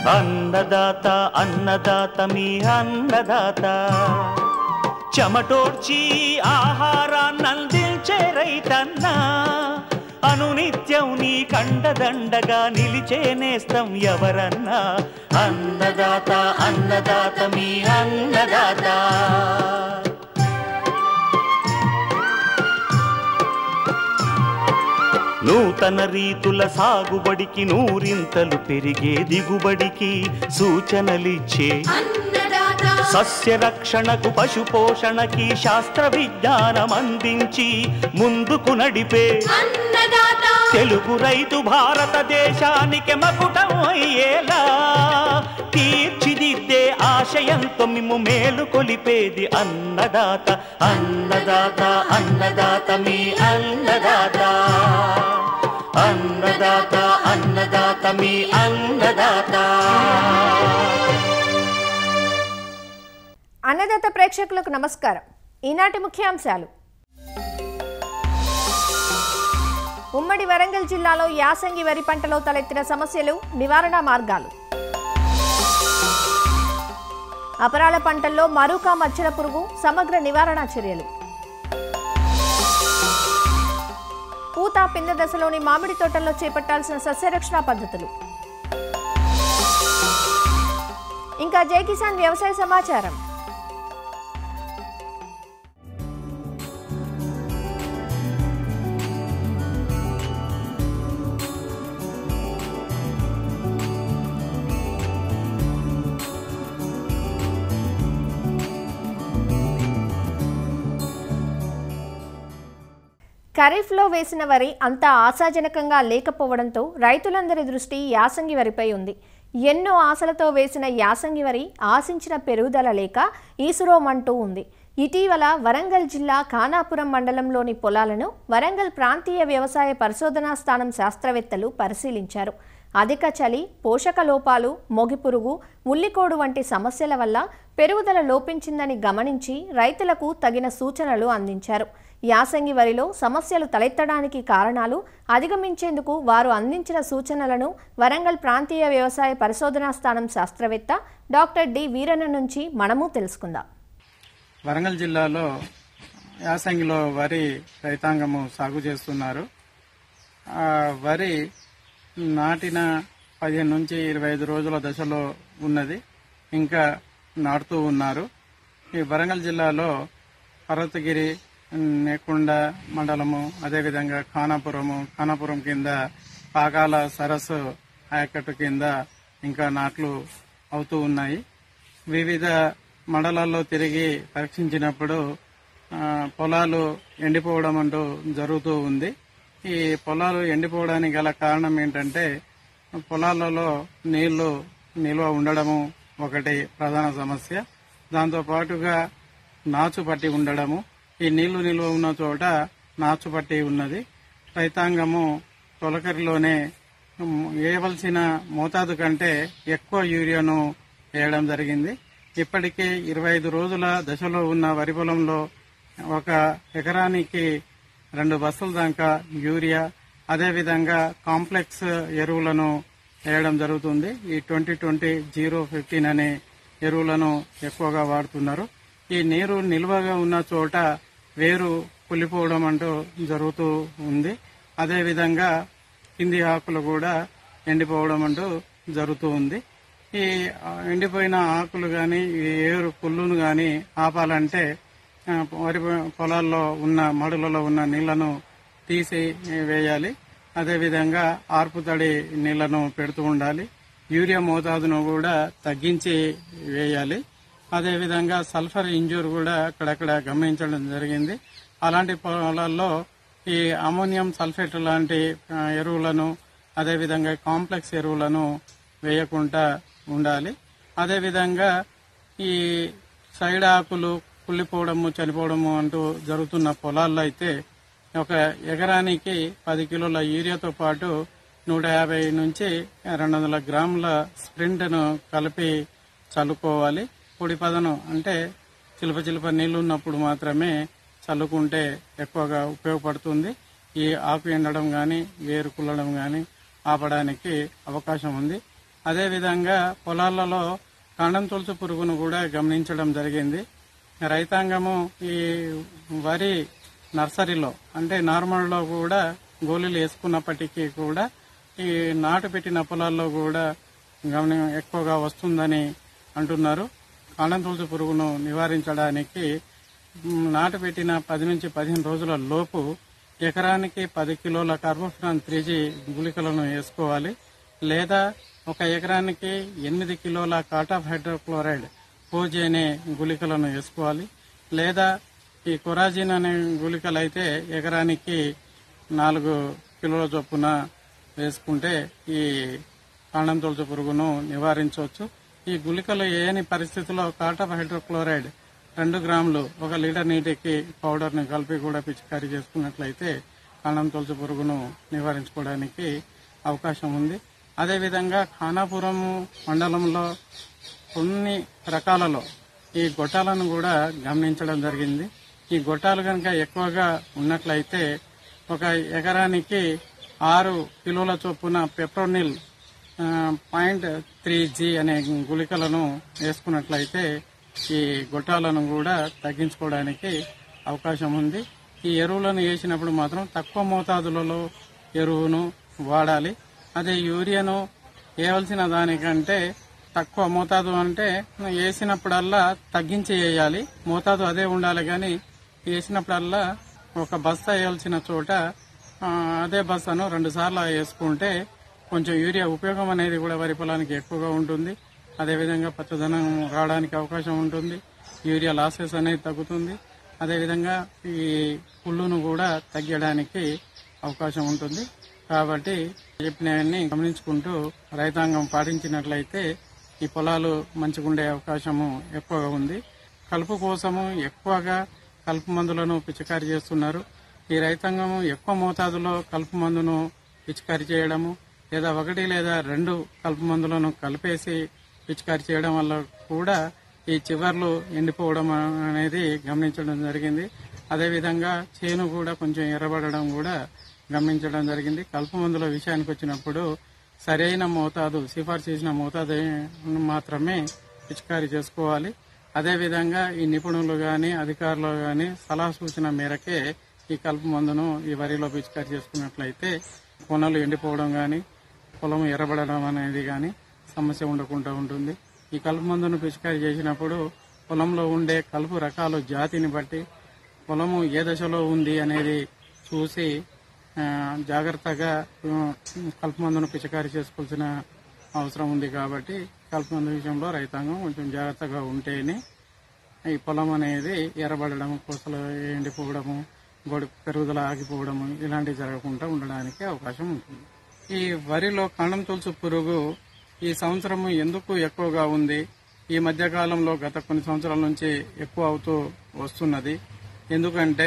అన్నదాత అన్నదాత మీ అన్నదాత చెమటోడ్చి ఆహారాన్నందించే రైతన్నా అనునిత్యం నీ కండదండగా నిలిచే నేస్తం ఎవరన్నా అన్నదాత అన్నదాత మీ అన్నదాత నూతన రీతుల సాగుబడికి నూరింతలు పెరిగే దిగుబడికి సూచనలిచ్చే అన్నదాత సస్య రక్షణకు పశు పోషణకి శాస్త్ర విజ్ఞానం అందించి ముందుకు నడిపే అన్నదాత తెలుగు రైతు భారతదేశానికి మకుటం అయ్యేలా తీర్చిదిద్దే ఆశయంతో మిమ్ము మేలు కొలిపేది అన్నదాత అన్నదాత అన్నదాత మీ అన్నదాత అన్నదాత అన్నదాత మీ అన్నదాత అన్నదాత ప్రేక్షకులకు నమస్కారం ఈనాటి ముఖ్యాంశాలు ఉమ్మడి వరంగల్ జిల్లాలో యాసంగి వరి పంటలో తలెత్తిన సమస్యలు నివారణ మార్గాలు అపరాల పంటల్లో మరూకా మచ్చల పురుగు సమగ్ర నివారణ చర్యలు పూత పింద దశలోని మామిడి తోటల్లో చేపట్టాల్సిన సస్యరక్షణ పద్ధతులు ఇంకా జై కిసాన్ వ్యవసాయ సమాచారం ఖరీఫ్లో వేసిన వరి అంత ఆశాజనకంగా లేకపోవడంతో రైతులందరి దృష్టి యాసంగి వరిపై ఉంది ఎన్నో ఆశలతో వేసిన యాసంగి వరి ఆశించిన పెరుగుదల లేక ఈసురోమంటూ ఉంది ఇటీవల వరంగల్ జిల్లా ఖానాపురం మండలంలోని పొలాలను వరంగల్ ప్రాంతీయ వ్యవసాయ పరిశోధనా స్థానం శాస్త్రవేత్తలు పరిశీలించారు అధిక చలి పోషక లోపాలు మొగిపురుగు ఉల్లికోడు వంటి సమస్యల వల్ల పెరుగుదల లోపించిందని గమనించి రైతులకు తగిన సూచనలు అందించారు యాసంగి వరిలో సమస్యలు తలెత్తడానికి కారణాలు అధిగమించేందుకు వారు అందించిన సూచనలను వరంగల్ ప్రాంతీయ వ్యవసాయ పరిశోధనా స్థానం శాస్త్రవేత్త డాక్టర్ డి వీరన్న నుంచి మనము తెలుసుకుందాం వరంగల్ జిల్లాలో యాసంగిలో వరి రైతాంగము సాగు చేస్తున్నారు ఆ వరి నాటిన పదిహేను నుంచి ఇరవై ఐదు రోజుల దశలో ఉన్నది ఇంకా నాటుతూ ఉన్నారు ఈ వరంగల్ జిల్లాలో పర్వతగిరి నేకొండ మండలము అదేవిధంగా ఖానాపురము ఖానాపురం కింద పాకాల సరస్సు ఆయకట్టు కింద ఇంకా నాట్లు అవుతూ ఉన్నాయి వివిధ మండలాల్లో తిరిగి పరీక్షించినప్పుడు ఆ, పొలాలు ఎండిపోవడం అంటూ జరుగుతూ ఉంది ఈ పొలాలు ఎండిపోవడానికి గల కారణం ఏంటంటే పొలాలలో నీళ్లు నిల్వ ఉండడము ఒకటి ప్రధాన సమస్య దాంతో పాటుగా నాచు పట్టి ఉండడము ఈ నీళ్లు నిల్వ ఉన్న చోట నాచు పట్టి ఉన్నది రైతాంగము తొలకరిలోనే ఉమ్, వేయవలసిన మోతాదు కంటే ఎక్కువ యూరియాను వేయడం జరిగింది ఇప్పటికే ఇరవై ఐదు రోజుల దశలో ఉన్న వరి పొలంలో ఒక ఎకరానికి రెండు బస్సుల దాకా యూరియా అదేవిధంగా కాంప్లెక్స్ ఎరువులను వేయడం జరుగుతుంది ఈ ట్వంటీ ట్వంటీ జీరో ఫిఫ్టీన్ అనే ఎరువులను ఎక్కువగా వాడుతున్నారు ఈ నీరు నిల్వగా ఉన్న చోట వేరు కులిపోవడం అంటూ జరుగుతూ ఉంది అదేవిధంగా కింది ఆకులు కూడా ఎండిపోవడం అంటూ జరుగుతూ ఉంది ఈ ఆ, ఎండిపోయిన ఆకులు గాని ఈ ఏరు పుల్లును గాని ఆపాలంటే ఆ, వరి పొలాల్లో ఉన్న మడులలో ఉన్న నీళ్లను తీసి వేయాలి అదేవిధంగా ఆర్పు తడి నీళ్లను పెడుతూ ఉండాలి యూరియా మోతాదును కూడా తగ్గించి వేయాలి అదేవిధంగా సల్ఫర్ ఇంజూర్ కూడా అక్కడక్కడ గమనించడం జరిగింది అలాంటి పొలాల్లో ఈ అమోనియం సల్ఫేట్ లాంటి ఆ, ఎరువులను అదేవిధంగా కాంప్లెక్స్ ఎరువులను వేయకుండా ఉండాలి అదేవిధంగా ఈ సైడ్ ఆకులు కుళ్ళిపోవడము చనిపోవడము అంటూ జరుగుతున్న పొలాల్లో అయితే ఒక ఎకరానికి పది కిలోల యూరియాతో పాటు నూట యాభై నుంచి రెండు వందల గ్రాముల స్ప్రింట్ను కలిపి చల్లుకోవాలి పొడి పదను అంటే చిలుప చిలుప నీళ్లు ఉన్నప్పుడు మాత్రమే చల్లుకుంటే ఎక్కువగా ఉపయోగపడుతుంది ఈ ఆకు ఎండడం కానీ వేరు కుల్లడం కానీ ఆపడానికి అవకాశం ఉంది అదేవిధంగా పొలాలలో కాండం తొలుచు పురుగును కూడా గమనించడం జరిగింది రైతాంగము ఈ వరి నర్సరీలో అంటే నార్మల్లో కూడా గోళీలు వేసుకున్నప్పటికీ కూడా ఈ నాటు పెట్టిన పొలాల్లో కూడా గమని ఎక్కువగా వస్తుందని అంటున్నారు కాండం తొలుచు పురుగును నివారించడానికి మ్, నాటు పెట్టిన పది నుంచి పదిహేను రోజుల లోపు ఎకరానికి పది కిలోల కార్బోఫిరాన్ త్రీ జీ గుళికలను వేసుకోవాలి లేదా ఒక ఎకరానికి ఎనిమిది కిలోల కాటాఫ్ హైడ్రోక్లోరైడ్ కోజీ అనే గుళికలను వేసుకోవాలి లేదా ఈ కొరాజిన్ అనే గుళికలు అయితే ఎకరానికి నాలుగు కిలోల చొప్పున వేసుకుంటే ఈ కాండం తొలచు పురుగును నివారించవచ్చు ఈ గుళికలు ఏని పరిస్థితిలో కాటాఫ్ హైడ్రోక్లోరైడ్ రెండు గ్రాములు ఒక లీటర్ నీటికి పౌడర్ని కలిపి కూడా పిచికారీ చేసుకున్నట్లయితే కాండం తొలచు పురుగును నివారించుకోవడానికి అవకాశం ఉంది అదేవిధంగా ఖానాపురం మండలంలో కొన్ని రకాలలో ఈ గొట్టాలను కూడా గమనించడం జరిగింది ఈ గొట్టాలు కనుక ఎక్కువగా ఉన్నట్లయితే ఒక ఎకరానికి ఆరు కిలోల చొప్పున పెప్రోనిల్ ఆ, పాయింట్ త్రీ జీ అనే గుళికలను వేసుకున్నట్లయితే ఈ గొట్టాలను కూడా తగ్గించుకోవడానికి అవకాశం ఉంది ఈ ఎరువులను వేసినప్పుడు మాత్రం తక్కువ మోతాదులలో ఎరువును వాడాలి అదే యూరియాను వేయవలసిన దానికంటే తక్కువ మోతాదు అంటే వేసినప్పుడల్లా తగ్గించి వేయాలి మోతాదు అదే ఉండాలి కానీ వేసినప్పుడల్లా ఒక బస్తా వేయాల్సిన చోట ఆ, అదే బస్తాను రెండు సార్లు వేసుకుంటే కొంచెం యూరియా ఉపయోగం అనేది కూడా వరి పొలానికి ఎక్కువగా ఉంటుంది అదేవిధంగా పచ్చదనం రావడానికి అవకాశం ఉంటుంది యూరియా లాసెస్ అనేది తగ్గుతుంది అదేవిధంగా ఈ పుల్లును కూడా తగ్గడానికి అవకాశం ఉంటుంది కాబట్టి చెప్పినవన్నీ గమనించుకుంటూ రైతాంగం పాటించినట్లయితే ఈ పొలాలు మంచిగుండే అవకాశము ఎక్కువగా ఉంది కలుపు కోసము ఎక్కువగా కలుపు మందులను పిచికారీ చేస్తున్నారు ఈ రైతాంగం ఎక్కువ మోతాదులో కలుపు మందును పిచికారీ చేయడము లేదా ఒకటి లేదా రెండు కలుపు మందులను కలిపేసి పిచికారీ చేయడం వల్ల కూడా ఈ చివర్లు ఎండిపోవడం అనేది గమనించడం జరిగింది అదేవిధంగా చేను కూడా కొంచెం ఎర్రబడడం కూడా గమనించడం జరిగింది కలుపు మందుల విషయానికి వచ్చినప్పుడు సరైన మోతాదు సిఫార్సు చేసిన మోతాదు మాత్రమే పిచికారీ చేసుకోవాలి అదేవిధంగా ఈ నిపుణులు గాని అధికారులు గాని సలహా సూచన మేరకే ఈ కలుపు మందును ఈ వరిలో పిచికారీ చేసుకున్నట్లయితే కొనలు ఎండిపోవడం గాని పొలం ఎర్రబడడం అనేది గాని సమస్య ఉండకుండా ఉంటుంది ఈ కలుపు మందును పిచికారీ చేసినప్పుడు పొలంలో ఉండే కలుపు రకాలు జాతిని బట్టి పొలము ఏ దశలో ఉంది అనేది చూసి ఆ, జాగ్రత్తగా ఆ, కలుపు మందును పిచికారీ చేసుకోవాల్సిన అవసరం ఉంది కాబట్టి కలుపు మందు విషయంలో రైతాంగం కొంచెం జాగ్రత్తగా ఉంటేనే ఈ పొలం అనేది ఎర్రబడడం కోసలు ఎండిపోవడము గొడి పెరుగుదల ఆగిపోవడము ఇలాంటివి జరగకుండా ఉండడానికి అవకాశం ఉంటుంది ఈ వరిలో కాండం తులుసు పురుగు ఈ సంవత్సరం ఎందుకు ఎక్కువగా ఉంది ఈ మధ్య కాలంలో గత కొన్ని సంవత్సరాల నుంచి ఎక్కువ అవుతూ వస్తున్నది ఎందుకంటే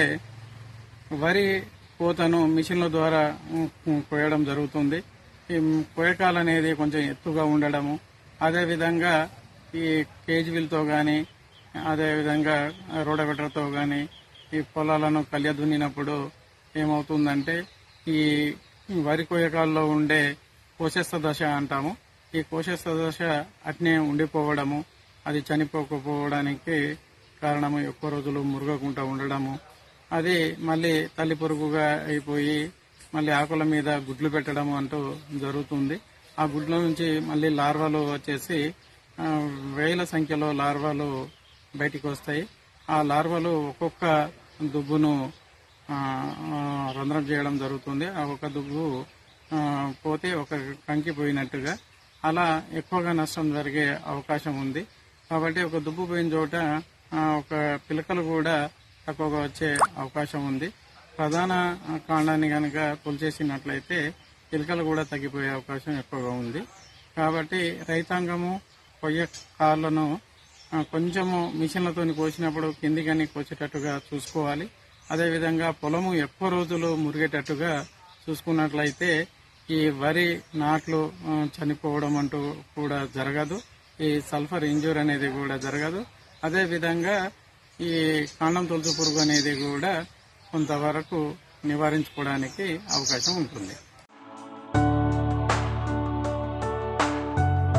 వరి కోతను మిషన్ల ద్వారా ఉమ్, ఉమ్, కోయడం జరుగుతుంది ఈ కోయకాలు అనేది కొంచెం ఎత్తుగా ఉండడము అదేవిధంగా ఈ కేజీవిల్తో కానీ అదేవిధంగా రోడవెటర్తో కానీ ఈ పొలాలను కళ్య దున్నినప్పుడు ఏమవుతుందంటే ఈ వరి కోయకాల్లో ఉండే కోశస్థ దశ అంటాము ఈ కోశస్థ దశ అట్నే ఉండిపోవడము అది చనిపోకపోవడానికి కారణము ఎక్కువ రోజులు మురగకుండా ఉండడము అది మళ్ళీ తల్లి పురుగుగా అయిపోయి మళ్ళీ ఆకుల మీద గుడ్లు పెట్టడం అంటూ జరుగుతుంది ఆ గుడ్ల నుంచి మళ్ళీ లార్వాలు వచ్చేసి ఆ, వేల సంఖ్యలో లార్వాలు బయటికి వస్తాయి ఆ లార్వాలు ఒక్కొక్క దుబ్బును ఆ, ఆ, రంధ్రం చేయడం జరుగుతుంది ఆ ఒక దుబ్బు ఆ, పోతే ఒక కంకి పోయినట్టుగా అలా ఎక్కువగా నష్టం జరిగే అవకాశం ఉంది కాబట్టి ఒక దుబ్బు పోయిన చోట ఆ, ఒక పిలకలు కూడా తక్కువగా వచ్చే అవకాశం ఉంది ప్రధాన కాండాన్ని కనుక కొలిచేసినట్లయితే పిలకలు కూడా తగ్గిపోయే అవకాశం ఎక్కువగా ఉంది కాబట్టి రైతాంగము కొయ్య కాళ్ళను ఆ, కొంచెము మిషన్లతో కోసినప్పుడు కిందికని కోసేటట్టుగా చూసుకోవాలి అదేవిధంగా పొలము ఎక్కువ రోజులు మురిగేటట్టుగా చూసుకున్నట్లయితే ఈ వరి నాట్లు ఆ, చనిపోవడం అంటూ కూడా జరగదు ఈ సల్ఫర్ ఇంజూర్ అనేది కూడా జరగదు అదేవిధంగా ఈ కాండం తొలుచు పురుగు అనేది కూడా కొంతవరకు నివారించుకోవడానికి అవకాశం ఉంటుంది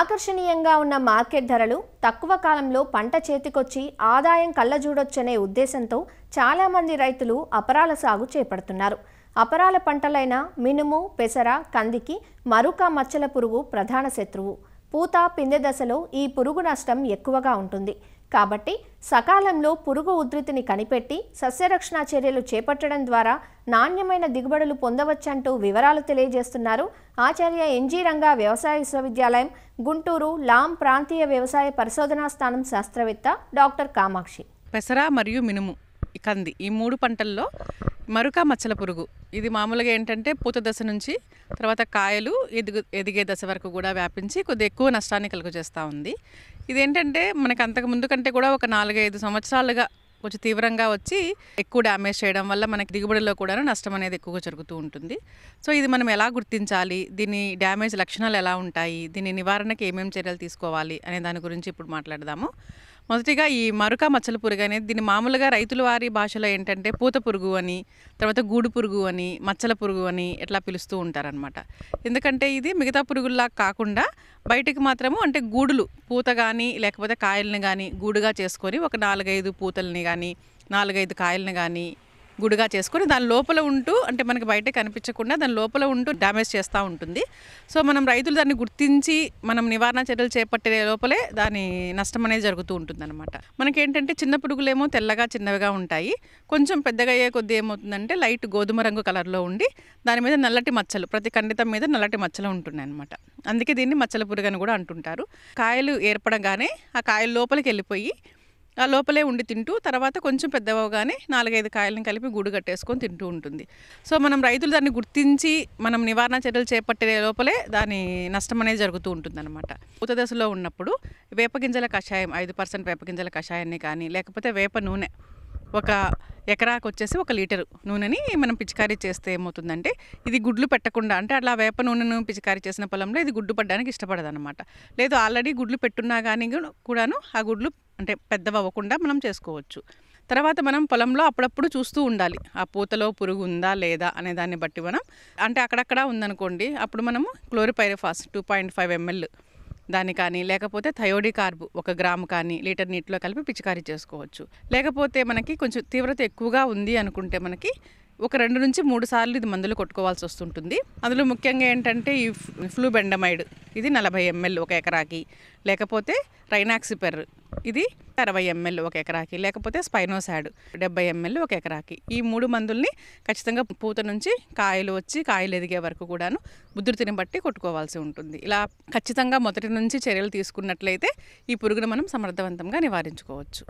ఆకర్షణీయంగా ఉన్న మార్కెట్ ధరలు తక్కువ కాలంలో పంట చేతికొచ్చి ఆదాయం కళ్ళజూడొచ్చనే ఉద్దేశంతో చాలామంది రైతులు అపరాల సాగు చేపడుతున్నారు అపరాల పంటలైన మినుము పెసర కందికి మరుక మచ్చల పురుగు ప్రధాన శత్రువు పూత పిందె దశలో ఈ పురుగు నష్టం ఎక్కువగా ఉంటుంది కాబట్టి సకాలంలో పురుగు ఉధృతిని కనిపెట్టి సస్యరక్షణ చర్యలు చేపట్టడం ద్వారా నాణ్యమైన దిగుబడులు పొందవచ్చంటూ వివరాలు తెలియజేస్తున్నారు ఆచార్య ఎన్జీ రంగా వ్యవసాయ విశ్వవిద్యాలయం గుంటూరు లాం ప్రాంతీయ వ్యవసాయ పరిశోధనా స్థానం శాస్త్రవేత్త డాక్టర్ కామాక్షి పెసర మరియు మినుము ఈ కంది ఈ మూడు పంటల్లో మరుక మచ్చల పురుగు ఇది మామూలుగా ఏంటంటే పూత దశ నుంచి తర్వాత కాయలు ఎదుగు ఎదిగే దశ వరకు కూడా వ్యాపించి కొద్దిగా ఎక్కువ నష్టాన్ని కలుగజేస్తూ ఉంది ఇదేంటంటే మనకి అంతకు ముందు కంటే కూడా ఒక నాలుగైదు సంవత్సరాలుగా కొంచెం తీవ్రంగా వచ్చి ఎక్కువ డ్యామేజ్ చేయడం వల్ల మనకి దిగుబడిలో కూడా నష్టం అనేది ఎక్కువగా జరుగుతూ ఉంటుంది సో ఇది మనం ఎలా గుర్తించాలి దీని డ్యామేజ్ లక్షణాలు ఎలా ఉంటాయి దీని నివారణకి ఏమేమి చర్యలు తీసుకోవాలి అనే దాని గురించి ఇప్పుడు మాట్లాడదాము మొదటిగా ఈ మరుక మచ్చల పురుగు అనేది దీన్ని మామూలుగా రైతుల వారి భాషలో ఏంటంటే పూత పురుగు అని తర్వాత గూడు పురుగు అని మచ్చల పురుగు అని ఇట్లా పిలుస్తూ ఉంటారనమాట ఎందుకంటే ఇది మిగతా పురుగుల్లా కాకుండా బయటికి మాత్రము అంటే గూడులు పూత కానీ లేకపోతే కాయల్ని కానీ గూడుగా చేసుకొని ఒక నాలుగైదు పూతల్ని కానీ నాలుగైదు కాయల్ని కానీ గుడిగా చేసుకొని దాని లోపల ఉంటూ అంటే మనకి బయట కనిపించకుండా దాని లోపల ఉంటూ డ్యామేజ్ చేస్తూ ఉంటుంది సో మనం రైతులు దాన్ని గుర్తించి మనం నివారణ చర్యలు చేపట్టే లోపలే దాని నష్టం అనేది జరుగుతూ ఉంటుందన్నమాట మనకి ఏంటంటే చిన్న పురుగులేమో తెల్లగా చిన్నవిగా ఉంటాయి కొంచెం పెద్దగా అయ్యే కొద్దీ ఏమవుతుందంటే లైట్ గోధుమ రంగు కలర్లో ఉండి దాని మీద నల్లటి మచ్చలు ప్రతి ఖండితం మీద నల్లటి మచ్చలు ఉంటున్నాయి అనమాట అందుకే దీన్ని మచ్చల పురుగు అని కూడా అంటుంటారు కాయలు ఏర్పడగానే ఆ కాయల లోపలికి వెళ్ళిపోయి ఆ లోపలే ఉండి తింటూ తర్వాత కొంచెం పెద్దవగానే నాలుగైదు కాయలను కలిపి గూడు కట్టేసుకొని తింటూ ఉంటుంది సో మనం రైతులు దాన్ని గుర్తించి మనం నివారణ చర్యలు చేపట్టే లోపలే దాని నష్టం అనేది జరుగుతూ ఉంటుందన్నమాట పూత దశలో ఉన్నప్పుడు వేపగింజల కషాయం ఐదు పర్సెంట్ వేపగింజల కషాయాన్ని కానీ లేకపోతే వేప నూనె ఒక ఎకరాకు వచ్చేసి ఒక లీటరు నూనెని మనం పిచికారీ చేస్తే ఏమవుతుందంటే ఇది గుడ్లు పెట్టకుండా అంటే అట్లా వేప నూనెను పిచికారీ చేసిన పొలంలో ఇది గుడ్డు పడడానికి ఇష్టపడదు అనమాట లేదు ఆల్రెడీ గుడ్లు పెట్టున్నా కానీ కూడా- కూడాను ఆ గుడ్లు అంటే పెద్దవి అవ్వకుండా మనం చేసుకోవచ్చు తర్వాత మనం పొలంలో అప్పుడప్పుడు చూస్తూ ఉండాలి ఆ పూతలో పురుగు ఉందా లేదా అనే దాన్ని బట్టి మనం అంటే అక్కడక్కడ ఉందనుకోండి అప్పుడు మనము chlorpyrifos two point five ML దాన్ని కానీ లేకపోతే థయోడి కార్బు ఒక గ్రాము కానీ లీటర్ నీటిలో కలిపి పిచికారీ చేసుకోవచ్చు లేకపోతే మనకి కొంచెం తీవ్రత ఎక్కువగా ఉంది అనుకుంటే మనకి ఒక రెండు నుంచి మూడు సార్లు ఇది మందులు కొట్టుకోవాల్సి వస్తుంటుంది అందులో ముఖ్యంగా ఏంటంటే ఈ ఫ్లూ బెండమైడ్ ఇది నలభై ఎంఎల్ ఒక ఎకరాకి లేకపోతే రైనాక్సిపెర్ ఇది అరవై ఎంఎల్ ఒక ఎకరాకి లేకపోతే స్పైనోసాడ్ డెబ్బై ఎంఎల్ ఒక ఎకరాకి ఈ మూడు మందుల్ని ఖచ్చితంగా పూత నుంచి కాయలు వచ్చి కాయలు ఎదిగే వరకు కూడాను ఉధృతిని బట్టి కొట్టుకోవాల్సి ఉంటుంది ఇలా ఖచ్చితంగా మొదటి నుంచి చర్యలు తీసుకున్నట్లయితే ఈ పురుగును మనం సమర్థవంతంగా నివారించుకోవచ్చు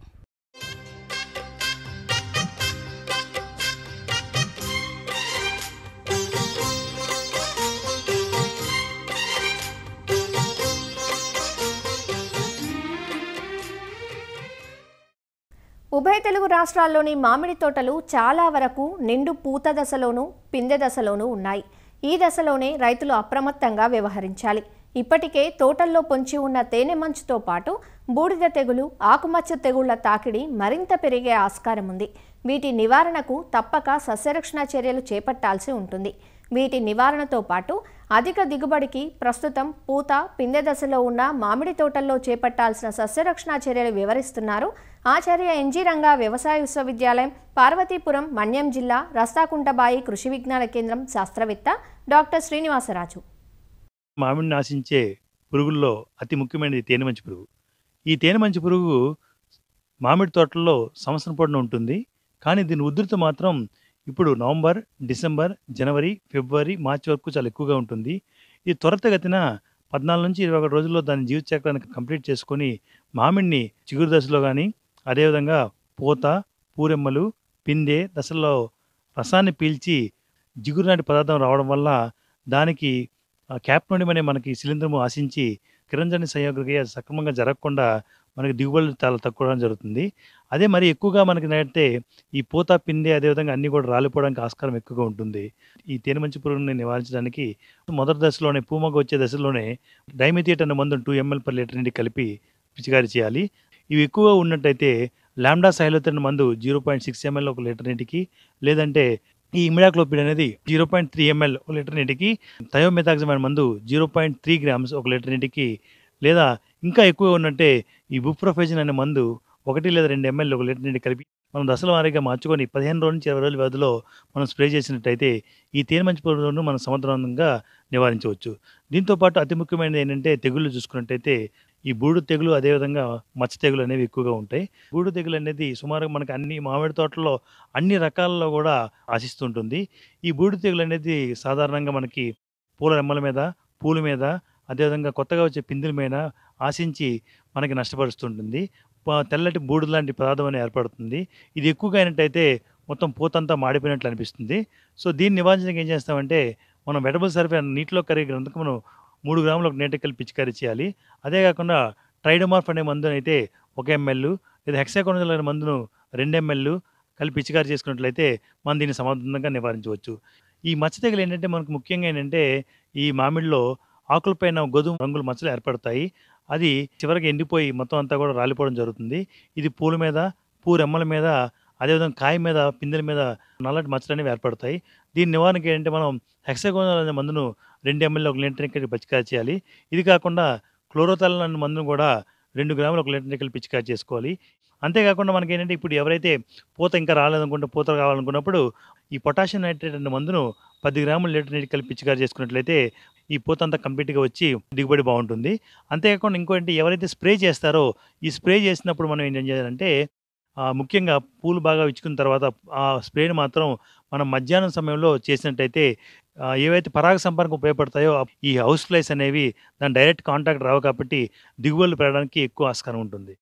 ఉభయ తెలుగు రాష్ట్రాల్లోని మామిడి తోటలు చాలా వరకు నిండు పూత దశలోనూ పిందె దశలోనూ ఉన్నాయి ఈ దశలోనే రైతులు అప్రమత్తంగా వ్యవహరించాలి ఇప్పటికే తోటల్లో పొంచి ఉన్న తేనె మంచుతో పాటు బూడిద తెగులు ఆకుమచ్చ తెగుళ్ల తాకిడి మరింత పెరిగే ఆస్కారం ఉంది వీటి నివారణకు తప్పక సస్యరక్షణ చర్యలు చేపట్టాల్సి ఉంటుంది వీటి నివారణతో పాటు అధిక దిగుబడికి ప్రస్తుతం పూత పిందె దశలో ఉన్న మామిడి తోటల్లో చేపట్టాల్సిన సస్యరక్షణ చర్యలు వివరిస్తున్నారు ఆచార్య ఎన్జీ రంగా వ్యవసాయ విశ్వవిద్యాలయం పార్వతీపురం మన్యం జిల్లా రస్తాకుంటబాయి కృషి విజ్ఞాన కేంద్రం శాస్త్రవేత్త డాక్టర్ శ్రీనివాసరాజు మామిడిని ఆశించే పురుగుల్లో అతి ముఖ్యమైనది తేనెమంచి పురుగు ఈ తేనెమంచి పురుగు మామిడి తోటల్లో సంవత్సరం పొడిన ఉంటుంది కానీ దీని ఉధృతి మాత్రం ఇప్పుడు నవంబర్ డిసెంబర్ జనవరి ఫిబ్రవరి మార్చి వరకు చాలా ఎక్కువగా ఉంటుంది ఇది త్వరితగతిన పద్నాలుగు నుంచి ఇరవై ఒకటి రోజుల్లో దాని జీవిత చక్రాన్ని కంప్లీట్ చేసుకొని మామిడిని చిగురు దశలో కానీ అదేవిధంగా పూత పూరెమ్మలు పిందె దశల్లో రసాన్ని పీల్చి జిగురు లాంటి పదార్థం రావడం వల్ల దానికి ఆ క్యాప్ నుండి మన మనకి శిలీంధ్రము ఆశించి కిరంజని సంయోగక్రియ సక్రమంగా జరగకుండా మనకి దిగుబడులు చాలా తక్కువ జరుగుతుంది అదే మరి ఎక్కువగా మనకి నడితే ఈ పూత పిండి అదేవిధంగా అన్ని కూడా రాలిపోవడానికి ఆస్కారం ఎక్కువగా ఉంటుంది ఈ తేనె మంచి పురుగుని నివారించడానికి మొదటి దశలోనే పూమగ వచ్చే దశలోనే డైమిథియేట్ అనే మందును టూ ఎంఎల్ పర్ లీటర్ నుండి కలిపి పిచికారీ చేయాలి ఇవి ఎక్కువగా ఉన్నట్టయితే లామ్డా సైలోతన్ మందు జీరో పాయింట్ సిక్స్ ఎంఎల్ ఒక లీటర్ నీటికి లేదంటే ఈ ఇమిడాక్లోపిడ్ అనేది జీరో పాయింట్ త్రీ ఎంఎల్ ఒక లీటర్ నీటికి థయోమెథాక్సమైన్ మందు జీరో పాయింట్ త్రీ గ్రామ్స్ ఒక లీటర్ నీటికి లేదా ఇంకా ఎక్కువ ఉన్నట్టే ఈ బుప్రోఫెజన్ అనే మందు ఒకటి లేదా రెండు ఎంఎల్ ఒక లీటర్ నీటి కలిపి మనం దశల వారీగా మార్చుకొని పదిహేను రోజుల నుంచి ఇరవై రోజుల వ్యవధిలో మనం స్ప్రే చేసినట్టయితే ఈ తేనె మంచి పురుగులను మనం సమర్థవంతంగా నివారించవచ్చు దీంతో పాటు అతి ముఖ్యమైనది ఏంటంటే తెగుళ్ళు చూసుకున్నట్టయితే ఈ బూడు తెగులు అదేవిధంగా మచ్చ తెగులు అనేవి ఎక్కువగా ఉంటాయి బూడు తెగులు అనేది సుమారుగా మనకి అన్ని మామిడి తోటల్లో అన్ని రకాలలో కూడా ఆశిస్తుంటుంది ఈ బూడు తెగులు అనేది సాధారణంగా మనకి పూల రెమ్మల మీద పూల మీద అదేవిధంగా కొత్తగా వచ్చే పిందుల మీద ఆశించి మనకి నష్టపరుస్తుంటుంది ప- తెల్లటి బూడిద లాంటి పదార్థం అనేది ఏర్పడుతుంది ఇది ఎక్కువగా అయినట్టయితే మొత్తం పూతంతా మాడిపోయినట్లు అనిపిస్తుంది సో దీన్ని నివారించడానికి ఏం చేస్తామంటే మనం వెటబుల్ సర్ఫే నీటిలో కరిగే గ్రంథకమును మూడు గ్రాములు ఒక నీటి కలిపి పిచికారీ చేయాలి అదే కాకుండా ట్రైడోమార్ఫ్ అనే మందును అయితే ఒక ఎంఎల్ లేదా హెక్సాకోనజల్ అనే మందును రెండు ఎంఎల్ కలిపి పిచికారీ చేసుకున్నట్లయితే మనం దీన్ని సమర్థవంతంగా నివారించవచ్చు ఈ మచ్చ తెగులు ఏంటంటే మనకు ముఖ్యంగా ఏంటంటే ఈ మామిడిలో ఆకులపైన గోధుమ రంగుల మచ్చలు ఏర్పడతాయి అది చివరికి ఎండిపోయి మొత్తం అంతా కూడా రాలిపోవడం జరుగుతుంది ఇది పూల మీద పూ రెమ్మల మీద అదేవిధంగా కాయ మీద పిందెల మీద నల్లటి మచ్చలు అనేవి ఏర్పడతాయి దీని నివారణకి ఏంటంటే మనం హెక్సాగోనల్ అనే మందును రెండు ఎంఎల్ ఒక లీటర్ ఎక్కడికి పిచికారి చేయాలి ఇది కాకుండా క్లోరోతల్ అనే మందును కూడా రెండు గ్రాములు ఒక లీటర్ ఎక్కడికి పిచికారి చేసుకోవాలి అంతేకాకుండా మనకి ఏంటంటే ఇప్పుడు ఎవరైతే పూత ఇంకా రాలేదనుకుంటే పూత కావాలనుకున్నప్పుడు ఈ పొటాషియం నైట్రేట్ అనే మందును పది గ్రాముల లీటర్ నీటి కలిపి పిచికారి చేసుకున్నట్లయితే ఈ పూత అంతా కంప్లీట్గా వచ్చి దిగుబడి బాగుంటుంది అంతేకాకుండా ఇంకోటి ఎవరైతే స్ప్రే చేస్తారో ఈ స్ప్రే చేసినప్పుడు మనం ఏం చేయాలంటే ఆ, ముఖ్యంగా పూలు బాగా ఇచ్చుకున్న తర్వాత ఆ స్ప్రేని మాత్రం మనం మధ్యాహ్నం సమయంలో చేసినట్టయితే ఆ, ఏవైతే పరాగ సంపర్కం ఉపయోగపడతాయో ఆ- ఈ హౌస్ ఫ్లైస్ అనేవి దాని డైరెక్ట్ కాంటాక్ట్ రావు కాబట్టి దిగుబడులు పెరగడానికి ఎక్కువ ఆస్కారం ఉంటుంది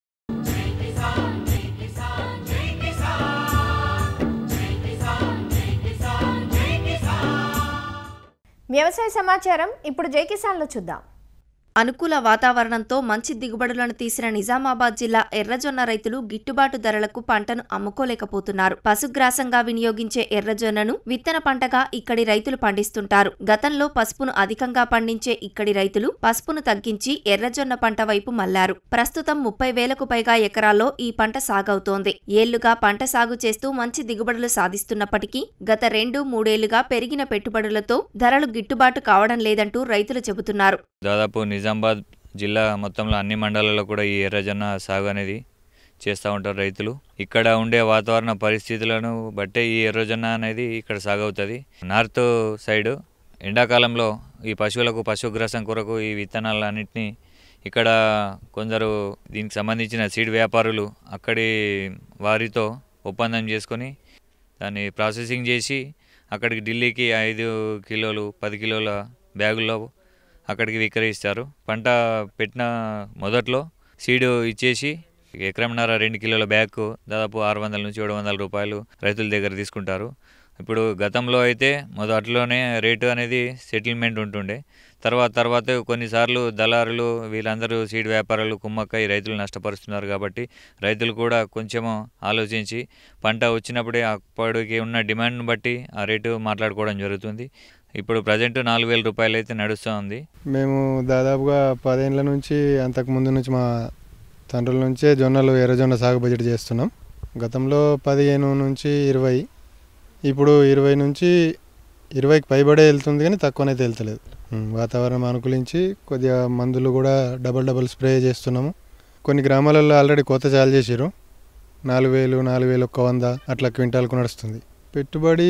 వ్యవసాయ సమాచారం ఇప్పుడు జై కిసాన్లో చూద్దాం అనుకూల వాతావరణంతో మంచి దిగుబడులను తీసిన నిజామాబాద్ జిల్లా ఎర్రజొన్న రైతులు గిట్టుబాటు ధరలకు పంటను అమ్ముకోలేకపోతున్నారు పశుగ్రాసంగా వినియోగించే ఎర్రజొన్నను విత్తన పంటగా ఇక్కడి రైతులు పండిస్తుంటారు గతంలో పసుపును అధికంగా పండించే ఇక్కడి రైతులు పసుపును తగ్గించి ఎర్రజొన్న పంట వైపు మళ్లారు ప్రస్తుతం ముప్పై వేలకు పైగా ఎకరాల్లో ఈ పంట సాగవుతోంది ఏళ్లుగా పంట సాగు చేస్తూ మంచి దిగుబడులు సాధిస్తున్నప్పటికీ గత రెండు మూడేళ్లుగా పెరిగిన పెట్టుబడులతో ధరలు గిట్టుబాటు కావడం లేదంటూ రైతులు చెబుతున్నారు దాదాపు నిజామాబాద్ జిల్లా మొత్తంలో అన్ని మండలాల్లో కూడా ఈ ఎర్రజొన్న సాగు అనేది చేస్తూ ఉంటారు రైతులు ఇక్కడ ఉండే వాతావరణ పరిస్థితులను బట్టే ఈ ఎర్రజొన్న అనేది ఇక్కడ సాగు అవుతుంది నార్త్ సైడ్ ఎండాకాలంలో ఈ పశువులకు పశుగ్రాసం కొరకు ఈ విత్తనాలన్నింటినీ ఇక్కడ కొందరు దీనికి సంబంధించిన సీడ్ వ్యాపారులు అక్కడి వారితో ఒప్పందం చేసుకొని దాన్ని ప్రాసెసింగ్ చేసి అక్కడికి ఢిల్లీకి ఐదు కిలోలు పది కిలోల బ్యాగుల్లో అక్కడికి విక్రయిస్తారు పంట పెట్టిన మొదట్లో సీడ్ ఇచ్చేసి ఎకరంన్నర రెండు కిలోల బ్యాగ్ దాదాపు ఆరు వందల నుంచి ఏడు వందల రూపాయలు రైతుల దగ్గర తీసుకుంటారు ఇప్పుడు గతంలో అయితే మొదట్లోనే రేటు అనేది సెటిల్మెంట్ ఉంటుండే తర్వాత తర్వాత కొన్నిసార్లు దళారులు వీళ్ళందరూ సీడ్ వ్యాపారులు కుమ్మక్క ఈ రైతులు నష్టపరుస్తున్నారు కాబట్టి రైతులు కూడా కొంచెము ఆలోచించి పంట వచ్చినప్పుడే అప్పటికి ఉన్న డిమాండ్ను బట్టి ఆ రేటు మాట్లాడుకోవడం జరుగుతుంది ఇప్పుడు ప్రజెంట్ నాలుగు వేల రూపాయలు అయితే నడుస్తూ ఉంది మేము దాదాపుగా పదేళ్ళ నుంచి అంతకు ముందు నుంచి మా తండ్రుల నుంచే జొన్నలు ఎర్రజొన్న సాగు బడ్జెట్ చేస్తున్నాం గతంలో పదిహేను నుంచి ఇరవై ఇప్పుడు ఇరవై నుంచి ఇరవైకి పైబడే వెళ్తుంది కానీ తక్కువనైతే వెళ్తలేదు ఉమ్, వాతావరణం అనుకూలించి కొద్దిగా మందులు కూడా డబల్ డబల్ స్ప్రే చేస్తున్నాము కొన్ని గ్రామాలలో ఆల్రెడీ కొత్త చాలు చేసిరు నాలుగు వేలు నాలుగు వేలు ఒక్క వంద అట్లా క్వింటాల్కు నడుస్తుంది పెట్టుబడి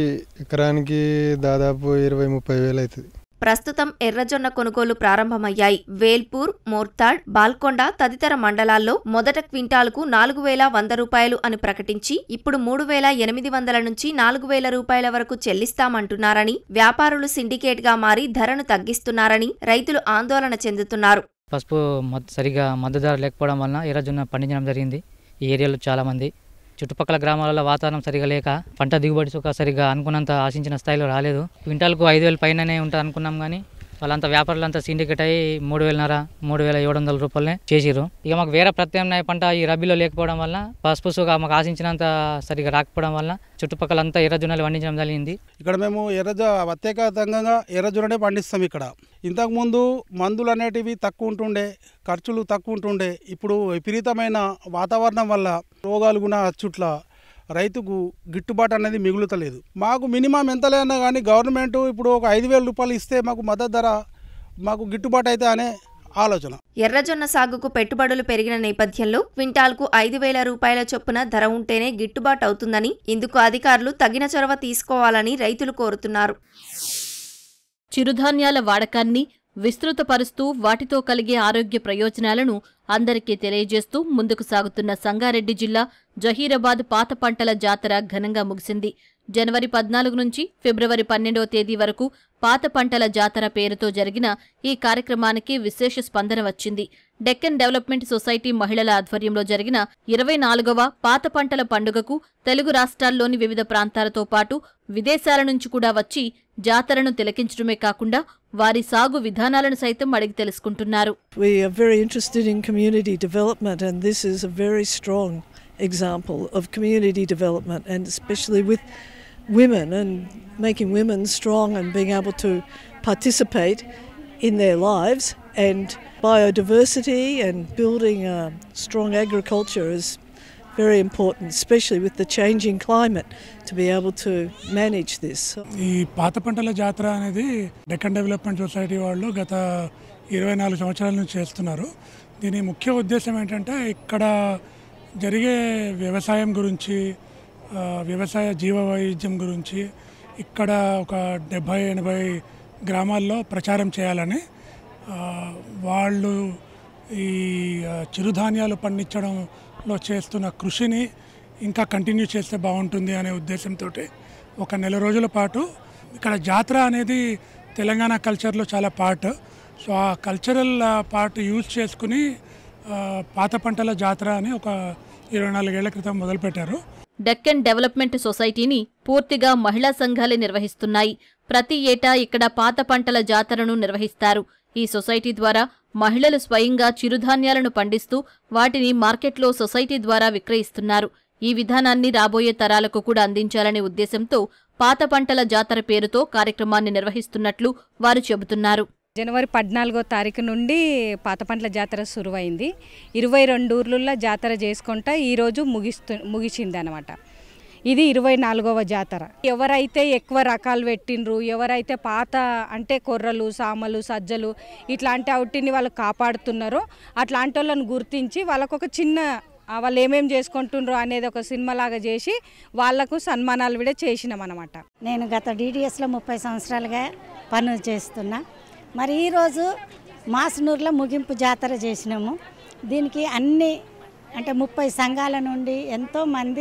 ఎకరానికి దాదాపు ఇరవై ముప్పై వేలు అవుతుంది ప్రస్తుతం ఎర్రజొన్న కొనుగోలు ప్రారంభమయ్యాయి వేల్పూర్ మోర్తాడ్ బాల్కొండ తదితర మండలాల్లో మొదట క్వింటాల్కు నాలుగు వేల వంద రూపాయలు అని ప్రకటించి ఇప్పుడు మూడు వేల ఎనిమిది వందల నుంచి నాలుగు వేల రూపాయల వరకు చెల్లిస్తామంటున్నారని వ్యాపారులు సిండికేట్గా మారి ధరను తగ్గిస్తున్నారని రైతులు ఆందోళన చెందుతున్నారు పసుపు మద్ సరిగా మద్దతు ధర లేకపోవడం వలన ఎర్రజొన్న పండించడం జరిగింది ఈ ఏరియాలో చాలామంది చుట్టుపక్కల గ్రామాలలో వాతావరణం సరిగా లేక పంట దిగుబడి సుఖ సరిగా అనుకున్నంత ఆశించిన స్థాయిలో రాలేదు క్వింటాల్కు ఐదు వేల పైననే ఉంటుంది అనుకున్నాం కానీ వాళ్ళంతా వ్యాపారులంతా సిండికేట్ అయ్యి మూడు వేలన్నర మూడు వేల ఏడు వందల రూపాయలనే చేసిర్రు ఇక మాకు వేరే ప్రత్యామ్నాయ పంట ఈ రబీలో లేకపోవడం వల్ల పసుపు సుఖ మాకు ఆశించినంత సరిగా రాకపోవడం వల్ల చుట్టుపక్కలంతా ఎర్రజొన్నలు పండించడం జరిగింది ఇక్కడ మేము ఎర్రజ ప్రత్యేకంగా ఎర్రజొన్ననే పండిస్తాం ఇక్కడ ఇంతకుముందు మందులు అనేటివి తక్కువ ఉంటుండే ఖర్చులు తక్కువ ఉంటుండే ఇప్పుడు విపరీతమైన వాతావరణం వల్ల రోగాలు కూడా చుట్ల రైతుకు గిట్టుబాటు అనేది మిగులుతలేదు మాకు మినిమం ఎంత లేనా కానీ గవర్నమెంట్ ఇప్పుడు ఒక ఐదు వేల రూపాయలు ఇస్తే మాకు మద్దతు ధర మాకు గిట్టుబాటు అయితే అనే ఆలోచన ఎర్రజొన్న సాగుకు పెట్టుబడులు పెరిగిన నేపథ్యంలో క్వింటాల్కు ఐదు వేల రూపాయల చొప్పున ధర ఉంటేనే గిట్టుబాటు అవుతుందని ఇందుకు అధికారులు తగిన చొరవ తీసుకోవాలని రైతులు కోరుతున్నారు చిరుధాన్యాల వాడకాన్ని విస్తృతపరుస్తూ వాటితో కలిగే ఆరోగ్య ప్రయోజనాలను అందరికీ తెలియజేస్తూ ముందుకు సాగుతున్న సంగారెడ్డి జిల్లా జహీరాబాద్ పాత పంటల జాతర ఘనంగా ముగిసింది జనవరి పద్నాలుగు నుంచి ఫిబ్రవరి పన్నెండవ తేదీ వరకు పాత పంటల జాతర పేరుతో జరిగిన ఈ కార్యక్రమానికి విశేష స్పందన వచ్చింది డెక్కన్ డెవలప్మెంట్ సొసైటీ మహిళల ఆధ్వర్యంలో జరిగిన ఇరవై నాలుగవ పాత పంటల పండుగకు తెలుగు రాష్ట్రాల్లోని వివిధ ప్రాంతాలతో పాటు విదేశాల నుంచి కూడా వచ్చి జాతరను తిలకించడమే కాకుండా వారి సాగు విధానాలను సైతం అడిగి తెలుసుకుంటున్నారు We are very interested in community development, and this is a very strong example of community development, and especially with women and making women strong and being able to participate in their lives. And biodiversity and building a strong agriculture is very important, especially with the changing climate, to be able to manage this. ఈ పాత పంటల జాతర అనేది Deccan development society వాళ్ళు గత ఇరవై నాలుగు సంవత్సరాల నుంచి చేస్తున్నారు దీని ముఖ్య ఉద్దేశం ఏంటంటే ఇక్కడ జరిగే వ్యవసాయం గురించి ఆ, వ్యవసాయ జీవ వైవిధ్యం గురించి ఇక్కడ ఒక డెబ్భై ఎనభై గ్రామాల్లో ప్రచారం చేయాలని ఆ, వాళ్ళు ఈ ఆ, చిరుధాన్యాలు పండించడంలో చేస్తున్న కృషిని ఇంకా కంటిన్యూ చేస్తే బాగుంటుంది అనే ఉద్దేశంతో ఒక నెల రోజుల పాటు ఇక్కడ జాతర అనేది తెలంగాణ కల్చర్లో చాలా పార్ట్ సో ఆ కల్చరల్ పార్ట్ యూజ్ చేసుకుని ఆ, పాత పంటల జాతర అని ఒక ఇరవై నాలుగేళ్ల క్రితం మొదలుపెట్టారు డెక్కన్ డెవలప్మెంట్ సొసైటీని పూర్తిగా మహిళా సంఘాలే నిర్వహిస్తున్నాయి ప్రతి ఏటా ఇక్కడ పాత పంటల జాతరను నిర్వహిస్తారు ఈ సొసైటీ ద్వారా మహిళలు స్వయంగా చిరుధాన్యాలను పండిస్తూ వాటిని మార్కెట్లో సొసైటీ ద్వారా విక్రయిస్తున్నారు ఈ విధానాన్ని రాబోయే తరాలకు కూడా అందించాలనే ఉద్దేశంతో పాత పంటల జాతర పేరుతో కార్యక్రమాన్ని నిర్వహిస్తున్నట్లు వారు చెబుతున్నారు జనవరి పద్నాలుగో తారీఖు నుండి పాత పంటల జాతర సురువైంది ఇరవై రెండు ఊర్లలో జాతర చేసుకుంటా ఈరోజు ముగిస్తు ముగిసింది అనమాట ఇది ఇరవై నాలుగవ జాతర ఎవరైతే ఎక్కువ రకాలు పెట్టిండ్రు ఎవరైతే పాత అంటే కొర్రలు సామలు సజ్జలు ఇట్లాంటి అవుటిని వాళ్ళు కాపాడుతున్నారో అట్లాంటి వాళ్ళని గుర్తించి వాళ్ళకు ఒక చిన్న ఆ, వాళ్ళు ఏమేం చేసుకుంటుండ్రో అనేది ఒక సినిమా లాగా చేసి వాళ్లకు సన్మానాలు కూడా చేసినాం అనమాట నేను గత డీడీఎస్లో ముప్పై సంవత్సరాలుగా పనులు చేస్తున్నా మరి ఈరోజు మాసనూరులో ముగింపు జాతర చేసినాము దీనికి అన్ని అంటే ముప్పై సంఘాల నుండి ఎంతోమంది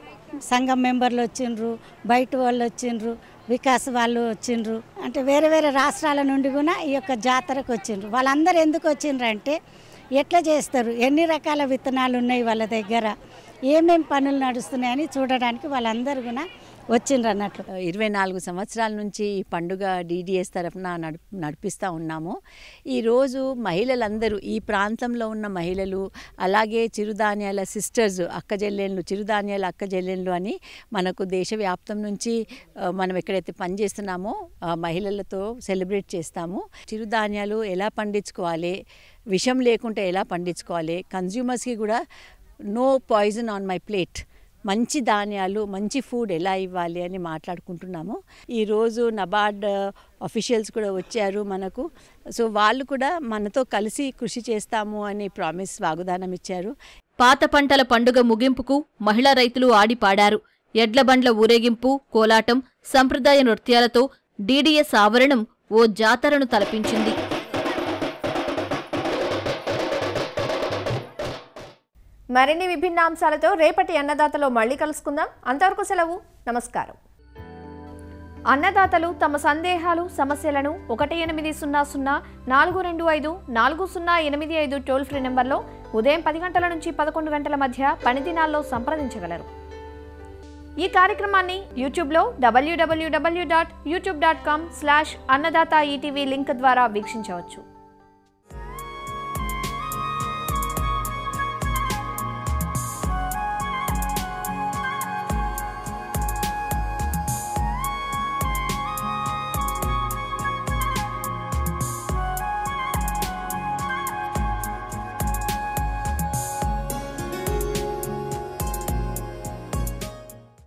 సంఘం మెంబర్లు వచ్చిండ్రు బయట వాళ్ళు వచ్చిండ్రు వికాస్ వాళ్ళు వచ్చిండ్రు అంటే వేరే వేరే రాష్ట్రాల నుండి కూడా ఈ యొక్క జాతరకు వచ్చిండ్రు వాళ్ళందరూ ఎందుకు వచ్చిండ్రు అంటే ఎట్లా చేస్తారు ఎన్ని రకాల విత్తనాలు ఉన్నాయి వాళ్ళ దగ్గర ఏమేం పనులు నడుస్తున్నాయని చూడడానికి వాళ్ళందరూ కూడా వచ్చిండ్రు అన్నట్లు ఇరవై నాలుగు సంవత్సరాల నుంచి ఈ పండుగ డీడీఎస్ తరఫున నడు నడిపిస్తూ ఉన్నాము ఈరోజు మహిళలందరూ ఈ ప్రాంతంలో ఉన్న మహిళలు అలాగే చిరుధాన్యాల సిస్టర్స్ అక్క చెల్లెళ్ళు చిరుధాన్యాల అక్క చెల్లెళ్ళు అని మనకు దేశవ్యాప్తం నుంచి ఆ, మనం ఎక్కడైతే పనిచేస్తున్నామో ఆ మహిళలతో సెలబ్రేట్ చేస్తాము చిరుధాన్యాలు ఎలా పండించుకోవాలి విషం లేకుండా ఎలా పండించుకోవాలి కన్జ్యూమర్స్కి కూడా no poison on my plate మంచి ధాన్యాలు మంచి ఫుడ్ ఎలా ఇవ్వాలి అని మాట్లాడుకుంటున్నాము ఈరోజు నబార్డ్ అఫీషియల్స్ కూడా వచ్చారు మనకు సో వాళ్ళు కూడా మనతో కలిసి కృషి చేస్తాము అని ప్రామిస్ వాగ్దానం ఇచ్చారు పాత పంటల పండుగ ముగింపుకు మహిళా రైతులు ఆడి పాడారు ఎడ్ల బండ్ల ఊరేగింపు కోలాటం సంప్రదాయ నృత్యాలతో డీడీఎస్ ఆవరణం ఓ జాతరను తలపించింది మరిన్ని విభిన్న అంశాలతో రేపటి అన్నదాతలో మళ్ళీ కలుసుకుందాం అంతవరకు సెలవు నమస్కారం అన్నదాతలు తమ సందేహాలు సమస్యలను ఒకటి ఎనిమిది సున్నా సున్నా నాలుగు రెండు ఐదు నాలుగు సున్నా ఎనిమిది ఐదు టోల్ ఫ్రీ నెంబర్లో ఉదయం పది గంటల నుంచి పదకొండు గంటల మధ్య పని దినాల్లో సంప్రదించగలరు ఈ కార్యక్రమాన్ని యూట్యూబ్లో WWW dot YouTube dot com slash Annadata ETV link ద్వారా వీక్షించవచ్చు